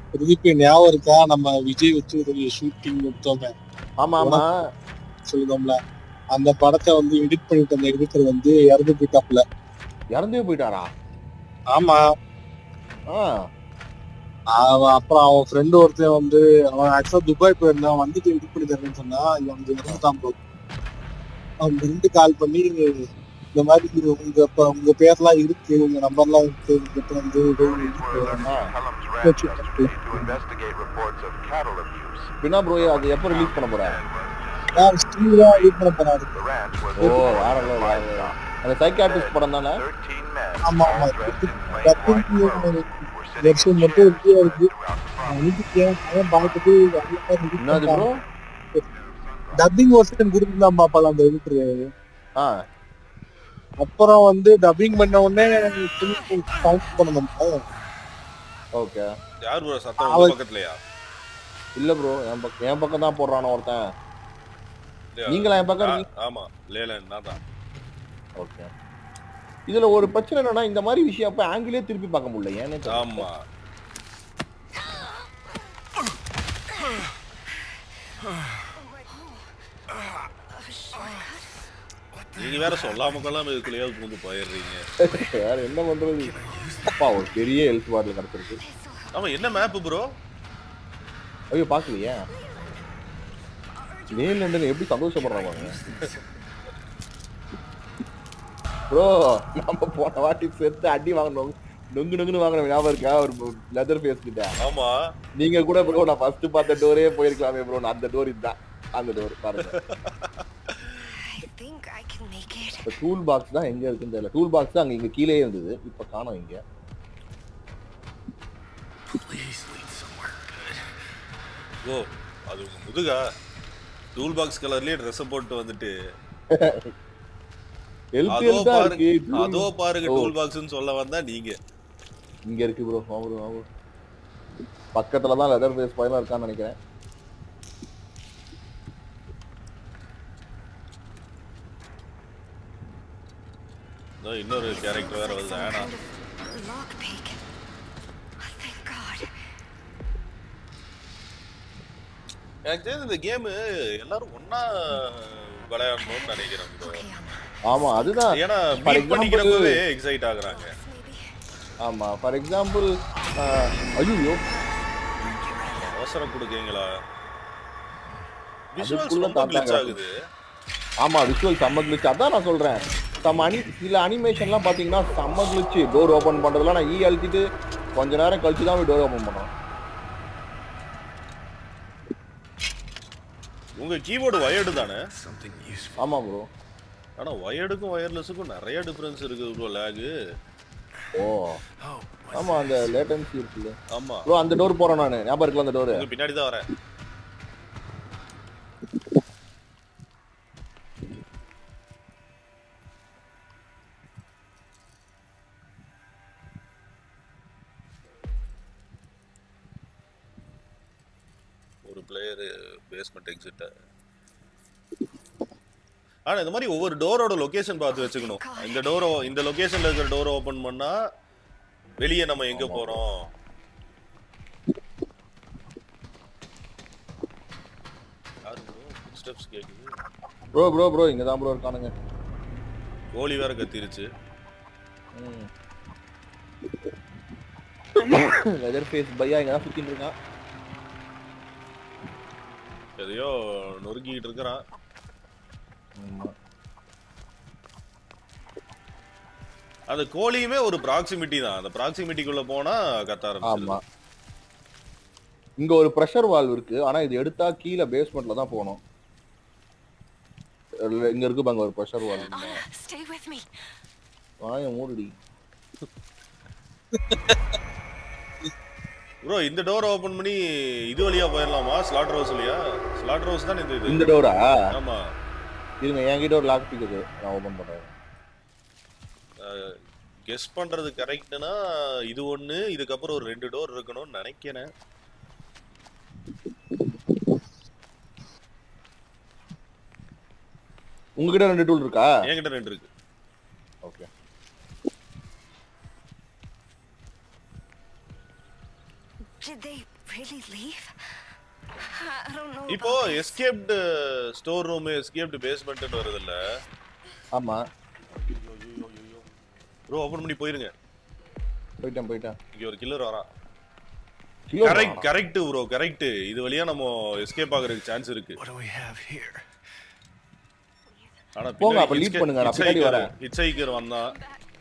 பிரதீப் ஞாபகம் இருக்கா நம்ம விஜய் வச்சு ஒரு ஷூட்டிங் எடுத்தோமே ஆமா ஆமா சொல்லுதோம்ல அந்த படத்தை வந்து எடிட் பண்ணிட்டு அந்த எடிட்டர் வந்து இறந்து போயிட்டாப்ல இறந்தே போயிட்டாரா ஆமா ஆ அவன் அப்புறம் அவன் ஃப்ரெண்டு ஒருத்தன் வந்து அவன் ஆக்சுவலா துபாய் போயிருந்தான் வந்துட்டு எடிட் பண்ணி தரேன்னு சொன்னா இவன் வந்து இறந்துட்டான் bro. அவன் ஃப்ரெண்டு கால் பண்ணி இந்த மாதிரி இது உங்க இப்ப உங்க பேர்லாம் இருக்கு உங்க நம்பர்லாம் இருக்கு உங்ககிட்ட வந்து ஏதோ ஒரு edit பண்ணணும். ஆ. வச்சு விட்டுட்டு. பின்னா ப்ரோ அது எப்போ ரிலீஸ் பண்ண போற நான் ஸ்டீவ் தான் edit பண்ண போறாரு ஓ வேற level, வேற level. அந்த சைக்காட்ரிஸ்ட் படம் தானே ஆமா ஆமா வெர்ஷன் மட்டும் இருக்கு இருக்கு பார்த்துட்டு என்னது ப்ரோ டப்பிங் வெர்ஷன் கொடுத்துருந்தான் பாப்பால அந்த எடிட்டர் ஆ அப்புறம் வந்து டப்பிங் பண்ண உடனே கவுண்ட் பண்ணணும் ஓகே யார் ப்ரோ சத்தம் அவ- உங்க பக்கத்துலயா இல்ல ப்ரோ என் பக்கம் என் பக்கம் தான் போடுறானோ ஒருத்தன் இல்லையா? நீங்களா என் பக்கம் ஆ, இருக்கீங்க? ஆமா லேலன் நான் தான் ஓகே இதுல ஒரு பிரச்சனை என்னன்னா இந்த மாதிரி விஷயம் அப்ப ஆங்கிலே திருப்பி பார்க்க முடியல ஏன்னு தெரியல. ஆமா நீங்க வேற சொல்லாம கொள்ளாம இதுக்குள்ளேயே பூந்து போயிடுறீங்க வேற என்ன பண்றது அப்பா ஒரு பெரிய ஹெல்த் பாட்டில் கிடைச்சிருக்கு ஆமா என்ன மேப் ப்ரோ ஐயோ பார்க்கலையே நேல் லண்டன் எப்படி சந்தோஷப்படுறாங்க ப்ரோ நம்ம போன வாட்டி செத்து அடி வாங்கணும் நொங்கு நொங்குன்னு வாங்கின ஞாபகம் இருக்கா ஒரு லெதர் ஃபேஸ் கிட்ட ஆமா நீங்க கூட ப்ரோ நான் ஃபர்ஸ்ட் பார்த்த டோரே போயிருக்கலாமே ப்ரோ அந்த டோர் இதுதான் அந்த டோர் பாருங்க I think I can make it. இப்போ டூல் பாக்ஸ் தான் எங்க இருக்குன்னு தெரியல டூல் பாக்ஸ் தான் அங்க இங்க கீழே இருந்தது இப்போ காணோம் இங்க ஓ அது உங்க முதுகா டூல் பாக்ஸ் கலர்லயே ட்ரெஸ் போட்டு வந்துட்டு ஹெல்த் அதோ ஹெல்த்தா பாருங்க இருக்கு tool- அதோ பாருங்க ஓ. டூல் பாக்ஸ்னு சொல்ல வந்தா நீங்க இங்க இருக்கு ப்ரோ ப்ரோ ப்ரோ பக்கத்துல தான் லெதர் ஃபேஸ் பையலாம் இருக்கான்னு நினைக்கிறேன் இதோ இன்னொரு கேரக்டர் வேற வருது ஆனா Kind of lockpick. Thank God. எனக்கு தெரிஞ்சு இந்த கேம் எல்லாரும் ஒண்ணா விளையாடணும்னு நினைக்கிறேன் bro. Okay, Anna. ஆமா அதுதான் ஏன்னா For மீட் example- பண்ணிக்கிறப்பவே எக்ஸைட் ஆகுறாங்க Maybe. ஆமா ஃபார் எக்ஸாம்பிள் ஐயோ அவசரம் கொடுக்கீங்களா விஷுவல்ஸ் அதுக்குள்ள ரொம்ப தாத்தா glitch காட்டுது. ஆகுது ஆமா விஷுவல் செம்ம glitch அதான் நான் சொல்றேன் நம்ம அனி சில அனிமேஷன்லாம் பாத்தீங்கன்னா செம்ம glitch டோர் ஓபன் பண்றதுலாம் நான் ஈ அழுத்திட்டு கொஞ்ச நேரம் கழிச்சு தான் டோர் ஓபன் பண்ணோம் உங்க கீபோர்டு வயர்டு தானே ஆமா ப்ரோ ஆனா வயர்டுக்கும் வயர்லெஸுக்கும் நிறைய டிஃபரன்ஸ் இருக்குது ப்ரோ லேகு ஓ ஆமா அந்த லேட்டன்சி இருக்குல்ல ஆமா ப்ரோ அந்த டோர் போறேன் நான் ஞாபகம் இருக்குல்ல அந்த டோர் உங்க பின்னாடி தான் வரேன் ஒரு பிளேயர் பேஸ்மெண்ட் எக்ஸிட்ட ஆனா இந்த மாதிரி ஒவ்வொரு டோரோட லொகேஷன் பார்த்து வச்சுக்கணும் இந்த டோரோ இந்த லொகேஷன்ல இருக்கிற டோரை ஓபன் பண்ணா வெளியே நம்ம எங்க போறோம் யாரு ப்ரோ ஸ்டெப்ஸ் கேக்குது ப்ரோ ப்ரோ ப்ரோ இங்க தான் ப்ரோ இருக்கானுங்க கோழி வேற கத்திருச்சு லெதர் ஃபேஸ் பையா இங்க தான் சுத்திட்டு இருக்கான் எதையோ நொறுக்கிட்டு இருக்கிறான் ஆமா. அந்த கோழியுமே ஒரு ப்ராக்சிமிட்டி தான் அந்த ப்ராக்சிமிட்டிக்குள்ள போனா கத்த ஆமா ஆரம்பிச்சிடும் இங்க ஒரு ப்ரெஷர் வால்வ் இருக்கு ஆனா இது எடுத்தா கீழே பேஸ்மெண்ட்ல தான் போகணும் இல்ல, இங்க இருக்கு பாங்க ஒரு pressure valve Anna, stay with me. வாய மூடுடி ப்ரோ இந்த டோர் ஓபன் பண்ணி இது வழியா போயிடலாமா ஸ்லாட்டர் ஹவுஸ் வழியா ஸ்லாட்டர் ஹவுஸ் தான் இந்த இது இந்த டோரா ஆமா இருங்க என்கிட்ட ஒரு லாக் பிக் இருக்கு நான் ஓபன் பண்றேன் கெஸ் பண்றது கரெக்ட்னா இது ஒண்ணு இதுக்கப்புறம் ஒரு ரெண்டு டோர் இருக்கணும்னு நினைக்கிறேன் உங்ககிட்ட ரெண்டு டூல் இருக்கா என்கிட்ட ரெண்டு இருக்கு okay Did they really leave? I don't know. இப்போ about this. Escaped store room escaped பேஸ்மெண்ட்னு வருது இல்ல ஆமா ப்ரோ ஓபன் பண்ணி போயிருங்க போயிட்டேன் போயிட்டேன் இங்க ஒரு கில்லர் வரான் Killer கரெக்ட் தானா? கரெக்ட் ப்ரோ கரெக்ட் இது வழியா நம்ம எஸ்கேப் ஆகுறதுக்கு சான்ஸ் இருக்கு What do we have here? ஆனா போங்க, அப்ப lead பண்ணுங்க, நான் பின்னாடி வரேன். ஹிட்சைக்கர் வந்தான்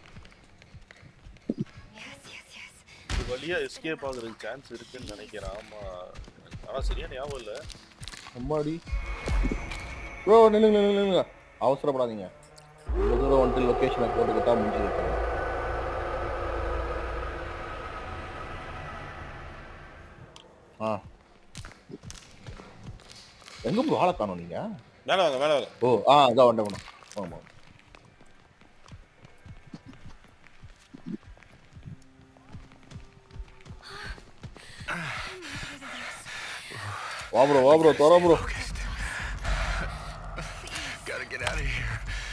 Yes, yes, yes. இது வழியா எஸ்கேப் ஆகுறதுக்கு சான்ஸ் இருக்குன்னு நினைக்கிறேன் ஆமா ஆனா சரியா ஞாபகம் இல்ல அம்மாடி ப்ரோ நில்லுங்க நில்லுங்க நில்லுங்க அவசரப்படாதீங்க இவ்வளோ தூரம் வந்துட்டு லொக்கேஷனை போட்டுக்கிட்டா முடிஞ்சது ஆ எங்க ப்ரோ ஆளை காணோம் நீங்க மேல வாங்க மேல வாங்க ஓ ஆ அதான் வண்டேன் வண்டேன் ஆமா வா ப்ரோ வா ப்ரோ தோற bro Focused. Gotta get out of here.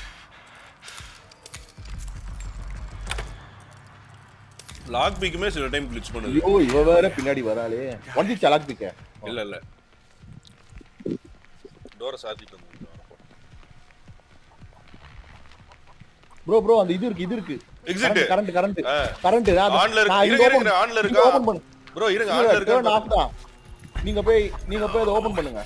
Lock பிக்குமே சில டைம் கிளிச் பண்ணுது ஐயோ இவ வேற பின்னாடி வராளே வண்டி சலாக் பிக்க இல்ல இல்ல டோரை சாத்திட்டு வந்து ப்ரோ ப்ரோ அந்த இது இருக்கு இது இருக்கு எக்ஸிட் கரண்ட் கரண்ட் ஆ. கரண்ட் ஆன்ல இருக்கு இருங்க இருங்க ஆன்ல இருக்கா ஓபன் பண்ணு ப்ரோ இருங்க ஆன்ல turn இருக்கா off தான் நீங்க போய் நீங்க போய் அதை ஓபன் பண்ணுங்க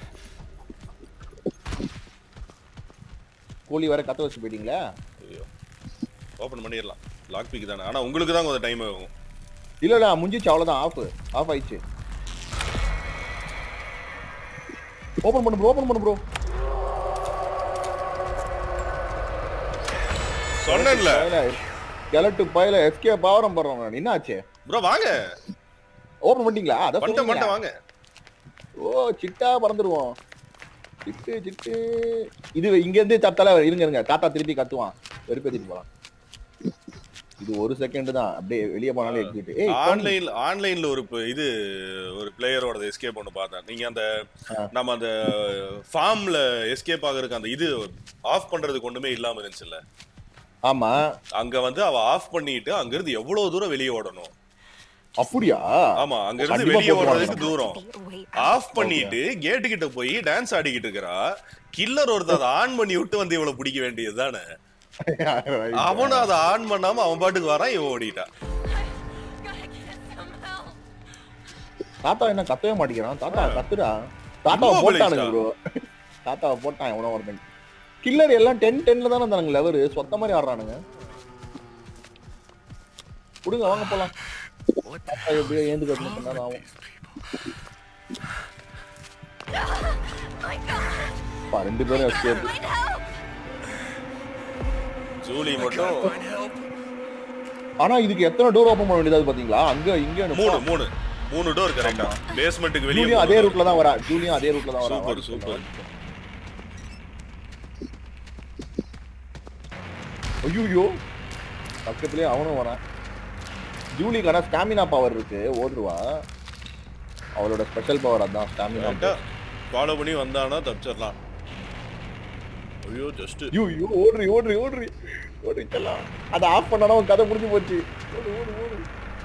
கோழி வர கத்த வச்சு போயிட்டீங்களா ஓபன் பண்ணிடலாம் லாக் பிக் தானே ஆனா உங்களுக்கு தான் கொஞ்சம் டைம் ஆகும் இல்ல இல்ல முடிஞ்சிச்சு அவ்வளவுதான் ஆஃப் ஆஃப் ஆயிடுச்சு ஓபன் பண்ணு ப்ரோ ஓபன் பண்ணு ப்ரோ சொன்னேன்ல கெலட்டு பையில எஸ்கே பாவரம் போடுறோம் நான் என்ன ஆச்சு ப்ரோ வாங்க ஓபன் பண்ணிட்டீங்களா அத மண்ட மண்ட வாங்க ஓ சிட்டா பறந்துருவோம் சிட்டு சிட்டு இது இங்க இருந்து தத்தால இருங்க இருங்க தாத்தா திருப்பி கத்துவான் வெறுப்பேத்திட்டு போலாம் இது ஒரு செகண்ட் தான் அப்படியே வெளியே போனாலே எக்ஸிட் ஏய் ஆன்லைன் ஆன்லைன்ல ஆன்லைன்ல ஒரு ப- இது ஒரு பிளேயரோட எஸ்கேப் ஒன்று பார்த்தேன் நீங்க அந்த நம்ம அந்த ஃபார்ம்ல எஸ்கேப் ஆகுறதுக்கு அந்த இது ஆஃப் பண்றதுக்கு ஒண்ணுமே இல்லாம இருந்துச்சுல்ல ஆமா அங்க வந்து அவ ஆஃப் பண்ணிட்டு அங்க இருந்து எவ்வளவு தூரம் வெளியே ஓடணும் அப்படியா ஆமா அங்க இருந்து கண்டிப்பா வெளியே போட்டுருவாங்க. ஓடுறதுக்கு தூரம் Wait, ஆஃப் பண்ணிட்டு கேட்டு கிட்ட போய் டான்ஸ் ஆடிக்கிட்டு இருக்கிறா கில்லர் ஒருத்தர் அதை ஆன் பண்ணி விட்டு வந்து இவளை பிடிக்க வேண்டியது தானே அவனும் அதை ஆன் பண்ணாம அவன் பாட்டுக்கு வரான் இவன் ஓடிட்டான் தாத்தா என்ன கத்தவே மாட்டேங்கிறான் தாத்தா கத்துடா தாத்தாவை ரொம்ப போட்டானுங்க ப்ரோ தாத்தாவை போட்டான் எவனோ ஒருத்தன் கில்லர் எல்லாம் டென் டென்ல தானே இருந்தானுங்க லெவரு சொத்த மாதிரி ஆடுறானுங்க கொடுங்க வாங்க போலாம் தாத்தா எப்படியோ ஏந்து கட்டணும் கொஞ்ச நேரம் ஆகும் பா, ரெண்டு பேரும் escape. ஜூலி மட்டும் Find help. ஆனா இதுக்கு எத்தனை டோர் ஓபன் பண்ண வேண்டியது பாத்தீங்களா அங்க இங்க மூணு மூணு மூணு டோர் கரெக்டா பேஸ்மெண்ட்டுக்கு வெளியே ஜூலியும் அதே ரூட்ல தான் வரா ஜூலியும் அதே ரூட்ல தான் வரா சூப்பர் சூப்பர் ஐயோ பக்கத்துலயே அவனும் வரான் ஜூலிக்கு ஆனா ஸ்டாமினா பவர் இருக்கு ஓடுவா அவளோட ஸ்பெஷல் பவர் அதான் ஸ்டாமினா கரெக்டா ஃபாலோ பண்ணி வந்தானா தப்பிச்சிடலாம் ஐயோ ஜஸ்ட் ஐயோ ஐயோ ஓடுறி ஓடுறி ஓடுறி ஓடுறி செல்லாம் அதை ஆஃப் பண்ணாலும் அவன் கதை முடிஞ்சு போச்சு ஓடு ஓடு ஓடு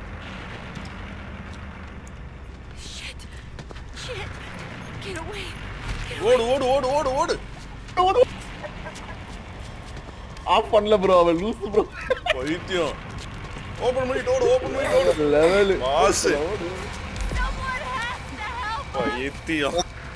Shit! Get away! ஓடு ஓடு ஓடு ஓடு ஓடு ஓடு ஆஃப் பண்ணல ப்ரோ அவன் லூஸ் ப்ரோ பைத்தியம் ஓபன் பண்ணிட்டு ஓடு ஓபன் பண்ணிட்டு ஓடு லெவல் மாசு Someone has to help! பைத்தியம்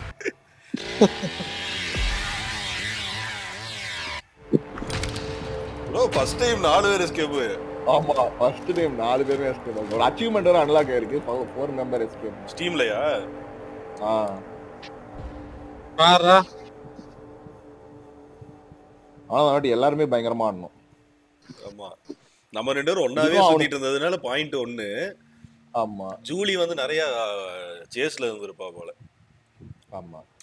ப்ரோ ஃபர்ஸ்ட் டைம் நாலு பேர் எஸ்கேப் ஆமா ஃபர்ஸ்ட் டைம் நாலு பேரும் எஸ்கேப் ஒரு அச்சீவ்மெண்ட் வர அன்லாக் ஆயிருக்கு ஃபோர் மெம்பர் எஸ்கேப் ஸ்டீம்லயா ஆ பாரா ஆனா வாட்டி எல்லாருமே பயங்கரமா ஆடணும் ஆமா நம்ம ரெண்டு பேரும் ஒன்னாவே இதுவும் அவனு- சுத்திட்டு இருந்ததுனால பாயிண்ட் ஒன்னு ஆமா ஜூலி வந்து நிறைய சேஸ்ல இருந்திருப்பா போல ஆமா